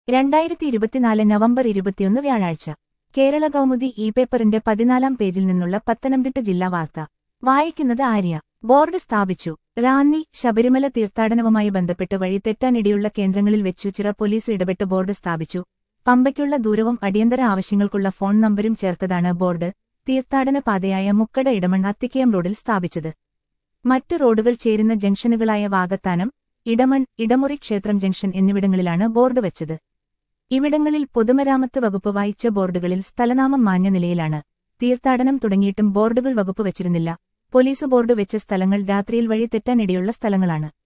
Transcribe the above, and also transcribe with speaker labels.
Speaker 1: രണ്ടായിരത്തി ഇരുപത്തിനാല് നവംബർ ഇരുപത്തിയൊന്ന് വ്യാഴാഴ്ച കേരള കൗമുദി ഇ പേപ്പറിന്റെ പതിനാലാം പേജിൽ നിന്നുള്ള പത്തനംതിട്ട ജില്ലാ വാർത്ത വായിക്കുന്നത് ആര്യ ബോർഡ് സ്ഥാപിച്ചു റാന്നി ശബരിമല തീർത്ഥാടനവുമായി ബന്ധപ്പെട്ട് വഴി തെറ്റാനിടയുള്ള കേന്ദ്രങ്ങളിൽ വെച്ചു ചിറ പോലീസ് ഇടപെട്ട് ബോർഡ് സ്ഥാപിച്ചു പമ്പയ്ക്കുള്ള ദൂരവും അടിയന്തര ആവശ്യങ്ങൾക്കുള്ള ഫോൺ നമ്പരും ചേർത്തതാണ് ബോർഡ് തീർത്ഥാടന പാതയായ മുക്കട ഇടമൺ അത്തിക്കയം റോഡിൽ സ്ഥാപിച്ചത് മറ്റ് റോഡുകൾ ചേരുന്ന ജംഗ്ഷനുകളായ വാകത്താനം ഇടമൺ ഇടമുറി ക്ഷേത്രം ജംഗ്ഷൻ എന്നിവിടങ്ങളിലാണ് ബോർഡ് വെച്ചത് ഇവിടങ്ങളിൽ പൊതുമരാമത്ത് വകുപ്പ് വായിച്ച ബോർഡുകളിൽ സ്ഥലനാമം മാഞ്ഞ നിലയിലാണ് തീർത്ഥാടനം തുടങ്ങിയിട്ടും ബോർഡുകൾ വകുപ്പ് വെച്ചിരുന്നില്ല പോലീസ് ബോർഡ് വെച്ച സ്ഥലങ്ങൾ രാത്രിയിൽ വഴി തെറ്റാനിടയുള്ള സ്ഥലങ്ങളാണ്